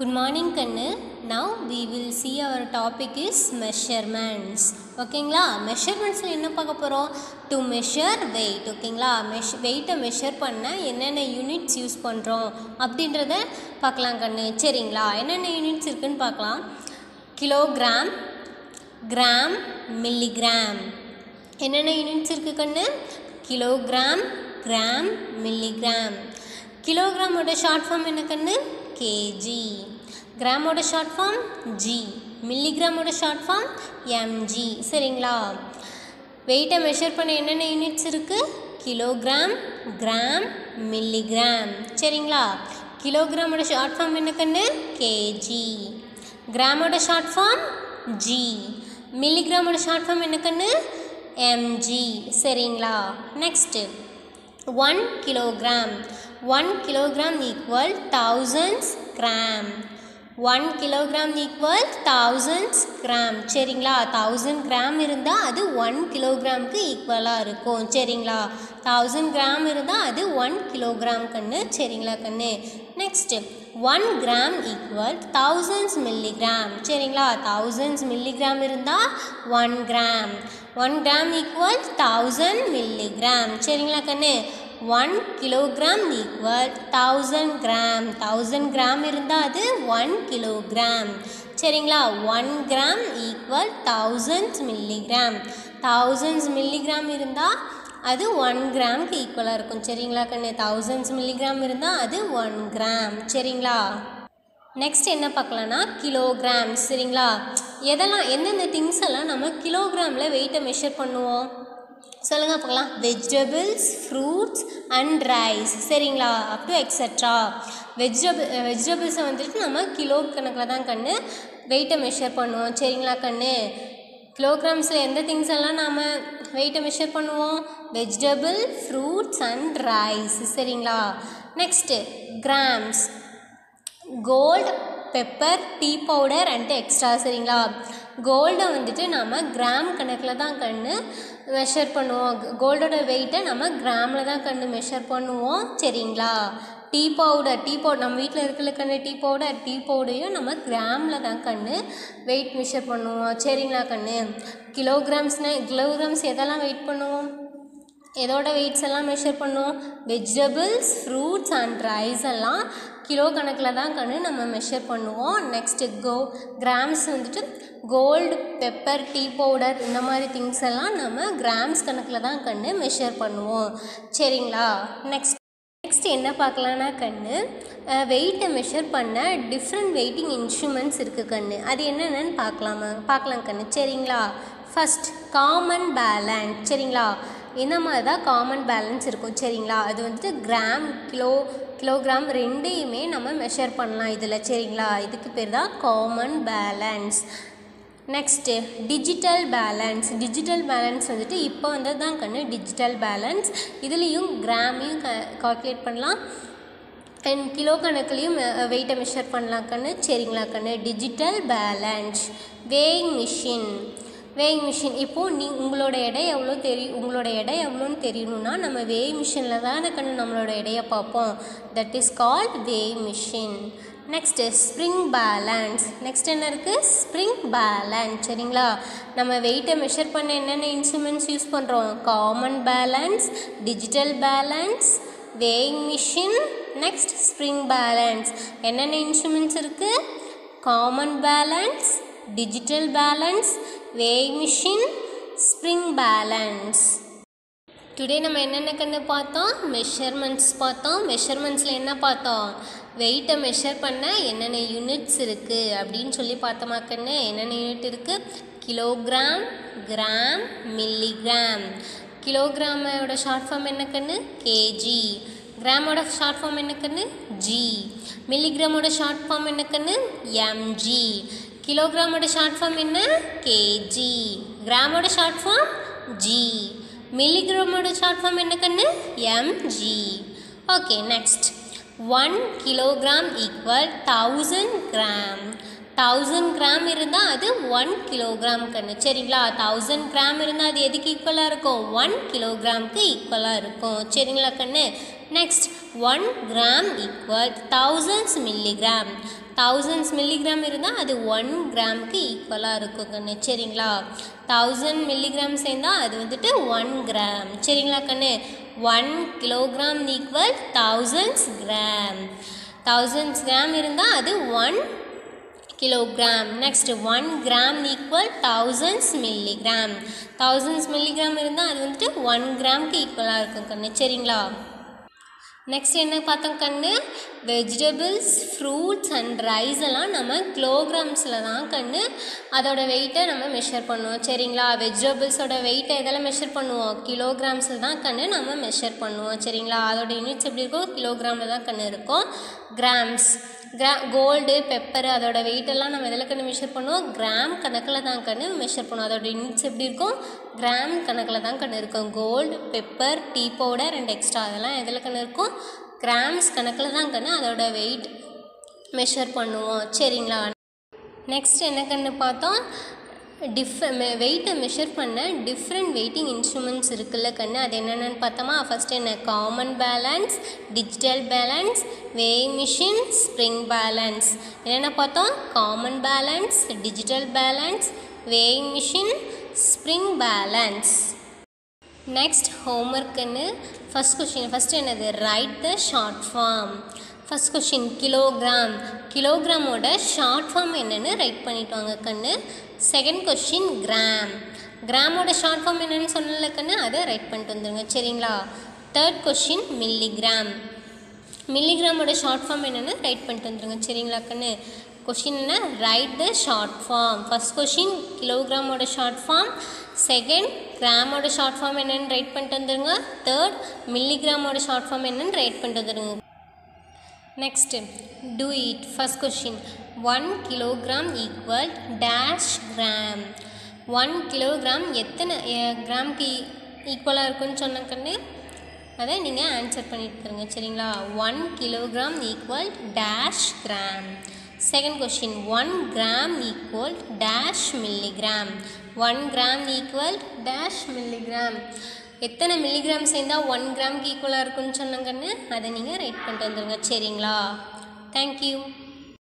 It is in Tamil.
Good morning கண்ணு now we will see our topic is measurements ஓகேங்களா மெஷர்மெண்ட்ஸில் என்ன பார்க்க போகிறோம் டு மெஷர் வெயிட் ஓகேங்களா மெஷ் வெயிட்டை மெஷர் பண்ண என்னென்ன யூனிட்ஸ் யூஸ் பண்ணுறோம் அப்படின்றத பார்க்கலாம் கண்ணு சரிங்களா என்னென்ன யூனிட்ஸ் இருக்குன்னு பார்க்கலாம் கிலோகிராம் கிராம் மில்லிகிராம் என்னென்ன யூனிட்ஸ் இருக்குது கண்ணு கிலோகிராம் கிராம் மில்லிகிராம் கிலோகிராமோட ஷார்ட் ஃபார்ம் என்ன கண்ணு கேஜி கிராமோட ஷார்ட் ஃபார்ம் ஜி மில்லிகிராமோட ஷார்ட் ஃபார்ம் எம்ஜி சரிங்களா வெயிட்டை மெஷர் பண்ண என்னென்ன யூனிட்ஸ் இருக்குது கிலோகிராம் கிராம் மில்லிகிராம் சரிங்களா கிலோகிராமோட ஷார்ட் ஃபார்ம் என்ன கண்ணு கேஜி கிராமோட ஷார்ட் ஃபார்ம் ஜி மில்லிகிராமோட ஷார்ட் ஃபார்ம் என்ன கண்ணு எம்ஜி சரிங்களா next one kilogram one kilogram equal thousands gram one kilogram equal thousands gram சரிங்களா தௌசண்ட் கிராம் இருந்தால் அது ஒன் கிலோகிராமுக்கு ஈக்குவலாக இருக்கும் சரிங்களா தௌசண்ட் கிராம் இருந்தால் அது ஒன் கிலோகிராம் கண்ணு சரிங்களா கண்ணு next one gram equal thousands milligram சரிங்களா தௌசண்ட்ஸ் மில்லிகிராம் இருந்தால் one gram one gram equal thousand milligram சரிங்களா கண்ணு one kilogram equal thousand gram thousand gram இருந்தால் அது ஒன் கிலோகிராம் சரிங்களா one gram equal thousands milligram thousands milligram இருந்தால் அது ஒன் கிராம்க்கு ஈக்குவலாக இருக்கும் சரிங்களா கண்ணு தௌசண்ட்ஸ் மில்லிகிராம் இருந்தால் அது ஒன் கிராம் சரிங்களா நெக்ஸ்ட் என்ன பார்க்கலான்னா கிலோகிராம் சரிங்களா எதெல்லாம் எந்தெந்த திங்ஸ் எல்லாம் நம்ம கிலோகிராமில் வெயிட்டை மெஷர் பண்ணுவோம் சொல்லுங்கள் பார்க்கலாம் வெஜிடபிள்ஸ் ஃப்ரூட்ஸ் அண்ட் ரைஸ் சரிங்களா அப் டு எக்ஸட்ரா வெஜிடபிள் வெஜிடபிள்ஸை வந்துட்டு நம்ம கிலோ கணக்கில் தான் கண்ணு வெயிட்டை மெஷர் பண்ணுவோம் சரிங்களா கண்ணு கிலோகிராம்ஸில் எந்த திங்ஸ் எல்லாம் நாம் வெயிட்டை மெஷர் பண்ணுவோம் வெஜிடபிள் ஃப்ரூட்ஸ் அண்ட் ரைஸ் சரிங்களா next grams gold pepper tea powder and extra சரிங்களா கோல்டை வந்துட்டு நம்ம கிராம் கணக்கில் தான் கண்ணு மெஷர் பண்ணுவோம் கோல்டோட வெயிட்டை நம்ம கிராமில் தான் கண்ணு மெஷர் பண்ணுவோம் சரிங்களா டீ பவுடர் டீ பவுடர் நம்ம வீட்டில் இருக்கிற கண்ணு டீ பவுடர் டீ பவுடரையும் நம்ம கிராமில் தான் கண்ணு வெயிட் மெஷர் பண்ணுவோம் சரிங்களா கண்ணு கிலோகிராம்ஸ்னால் கிலோகிராம்ஸ் எதெல்லாம் வெயிட் பண்ணுவோம் எதோட வெயிட்ஸ் எல்லாம் மெஷர் பண்ணுவோம் வெஜிடபிள்ஸ் ஃப்ரூட்ஸ் அண்ட் ரைஸ் எல்லாம் கிலோ கணக்கில் தான் கண்ணு நம்ம மெஷர் பண்ணுவோம் நெக்ஸ்ட்டு கோ கிராம்ஸ் வந்துட்டு கோல்டு பெப்பர் டீ பவுடர் இந்த மாதிரி திங்ஸ் எல்லாம் நம்ம கிராம்ஸ் கணக்கில் தான் கண்ணு மெஷர் பண்ணுவோம் சரிங்களா நெக்ஸ்ட் நெக்ஸ்ட் என்ன பார்க்கலான்னா கண்ணு வெயிட்டை மெஷர் பண்ண டிஃப்ரெண்ட் வெயிட்டிங் இன்ஸ்ட்ருமெண்ட்ஸ் இருக்குது கண்ணு அது என்னென்னு பார்க்கலாமா பார்க்கலாம் கண்ணு சரிங்களா ஃபஸ்ட் காமன் பேலன்ஸ் சரிங்களா இந்த மாதிரி தான் காமன் பேலன்ஸ் இருக்கும் சரிங்களா அது வந்துட்டு கிராம் கிலோ கிலோகிராம் ரெண்டையுமே நம்ம மெஷர் பண்ணலாம் இதில் சரிங்களா இதுக்கு பேர் தான் common balance next digital balance digital balance வந்துட்டு இப்போ வந்தது தான் கண்ணு டிஜிட்டல் பேலன்ஸ் இதுலேயும் கிராமையும் க கால்குலேட் பண்ணலாம் அண்ட் கிலோ கணக்குலேயும் வெயிட்டை மெஷர் பண்ணலாம் கண்ணு சரிங்களா கண்ணு digital balance weighing machine weighing machine இப்போது நீ உங்களோட எடை எவ்வளோ தெரியும் உங்களோட எடை எவ்வளோன்னு தெரியணும்னா நம்ம வேயிங் மிஷினில் தானே கண்ணு நம்மளோட எடையை பார்ப்போம் that is called weighing machine next spring balance next என்ன இருக்குது ஸ்ப்ரிங் பேலன்ஸ் சரிங்களா நம்ம வெயிட்டை மெஷர் பண்ண என்னென்ன இன்ஸ்ட்ருமெண்ட்ஸ் யூஸ் பண்ணுறோம் common balance digital balance weighing machine next spring balance என்னென்ன இன்ஸ்ட்ருமெண்ட்ஸ் இருக்குது common balance digital balance weighing machine spring balance today நம்ம என்னென்ன கண்ணு பார்த்தோம் மெஷர்மெண்ட்ஸ் பார்த்தோம் மெஷர்மெண்ட்ஸில் என்ன பார்த்தோம் வெயிட்டை மெஷர் பண்ண என்னென்ன யூனிட்ஸ் இருக்குது அப்படின்னு சொல்லி பார்த்தோமா கண்ணு என்னென்ன யூனிட் இருக்குது கிலோகிராம் கிராம் மில்லிகிராம் கிலோகிராமோட ஷார்ட் ஃபார்ம் என்ன கண்ணு கேஜி கிராமோட ஷார்ட் ஃபார்ம் என்ன கண்ணு ஜி மில்லிகிராமோட ஷார்ட் ஃபார்ம் என்ன கண்ணு எம்ஜி கிலோகிராமோட ஷார்ட் ஃபார்ம் என்ன கேஜி கிராமோட ஷார்ட் ஃபார்ம் ஜி மில்லிகிராமோட ஷார்ட் ஃபார்ம் என்ன கண்ணு MG okay next one kilogram equal thousand gram thousand gram இருந்தால் அது ஒன் கிலோகிராம் கண்ணு சரிங்களா தௌசண்ட் கிராம் இருந்தால் அது எதுக்கு ஈக்குவலாக இருக்கும் ஒன் கிலோகிராமுக்கு ஈக்குவலாக இருக்கும் சரிங்களா கண்ணு next one gram equal thousands milligram thousands milligram இருந்தால் அது ஒன் கிராமுக்கு ஈக்குவலாக இருக்கும் கண்ணு சரிங்களா தௌசண்ட் மில்லிகிராம் சேர்ந்தால் அது வந்துட்டு ஒன் கிராம் சரிங்களா கண்ணு one kilogram equal thousands gram thousands gram இருந்தால் அது one kilogram next one gram equal thousands milligram thousands milligram இருந்தால் அது வந்துட்டு ஒன் கிராம்க்கு ஈக்குவலாக இருக்கும் கண்ணு சரிங்களா நெக்ஸ்ட் என்ன பார்த்தோம் கண்ணு வெஜிடபிள்ஸ் ஃப்ரூட்ஸ் அண்ட் ரைஸ் எல்லாம் நம்ம கிலோகிராம்ஸில் தான் கண்ணு அதோட வெயிட்டை நம்ம மெஷர் பண்ணுவோம் சரிங்களா வெஜிடபிள்ஸோட வெயிட்டை எதெல்லாம் மெஷர் பண்ணுவோம் கிலோகிராம்ஸில் தான் கண்ணு நம்ம மெஷர் பண்ணுவோம் சரிங்களா அதோட யூனிட்ஸ் எப்படி இருக்கும் கிலோகிராமில் தான் கண்ணு இருக்கும் கிராம்ஸ் கிரா கோல்டு பெப்பர் அதோட வெயிட்டெல்லாம் நம்ம எதில் கண்ணு மெஷர் பண்ணுவோம் கிராம் கணக்கில் தான் கண்ணு மெஷர் பண்ணுவோம் அதோட யூனிட்ஸ் எப்படி இருக்கும் கிராம் கணக்கில் தான் கண்ணு இருக்கும் gold pepper tea powder and extra அதெல்லாம் எதில் கண்ணு இருக்கும் கிராம்ஸ் கணக்கில் தான் கண்ணு அதோட வெயிட் மெஷர் பண்ணுவோம் சரிங்களா நெக்ஸ்ட் என்ன கண்ணு பார்த்தோம் டிஃப் வெயிட்டை மெஷர் பண்ண டிஃப்ரெண்ட் வெயிட்டிங் இன்ஸ்ட்ருமெண்ட்ஸ் இருக்குல்ல கண்ணு அது என்னென்னு பார்த்தோமா ஃபஸ்ட் என்ன common balance digital balance weigh machine spring balance என்னென்ன பார்த்தோம் common balance digital balance weighing machine spring balance next ஹோம்ஒர்க்குன்னு ஃபஸ்ட் கொஷின் ஃபஸ்ட்டு என்னது write the short form first question kilogram கிலோகிராமோட ஷார்ட் ஃபார்ம் என்னென்னு ரைட் பண்ணிட்டு வாங்க கண்ணு செகண்ட் கொஷின் கிராம் கிராமோட ஷார்ட் ஃபார்ம் என்னென்னு சொன்னல கண்ணு அதை ரைட் பண்ணிட்டு வந்துருங்க சரிங்களா தேர்ட் கொஷின் மில்லிகிராம் மில்லிகிராமோட ஷார்ட் ஃபார்ம் என்னென்னு ரைட் பண்ணிட்டு வந்துருங்க சரிங்களா கண்ணு கொஷின் என்ன write the short form first question கிலோகிராமோட ஷார்ட் ஃபார்ம் செகண்ட் கிராமோட ஷார்ட் ஃபார்ம் என்னென்னு ரைட் பண்ணிட்டு வந்துருங்க தேர்ட் மில்லிகிராமோட ஷார்ட் ஃபார்ம் என்னென்னு ரைட் பண்ணிட்டு வந்துருங்க next do it first question one kilogram equal dash gram one kilogram எத்தனை கிராம்க்கு ஈக்குவலாக இருக்குன்னு சொன்ன கண்ணு அதை நீங்கள் ஆன்சர் பண்ணிட்டு தருங்க சரிங்களா one kilogram equal dash gram second question one gram equal dash milligram one gram equal dash milligram எத்தனை மில்லிகிராம் சேர்ந்தால் ஒன் கிராம்க்கு ஈக்குவலாக இருக்குன்னு சொன்னாங்கன்னு அதை நீங்கள் ரைட் பண்ணிட்டு வந்துடுங்க சரிங்களா தேங்க்யூ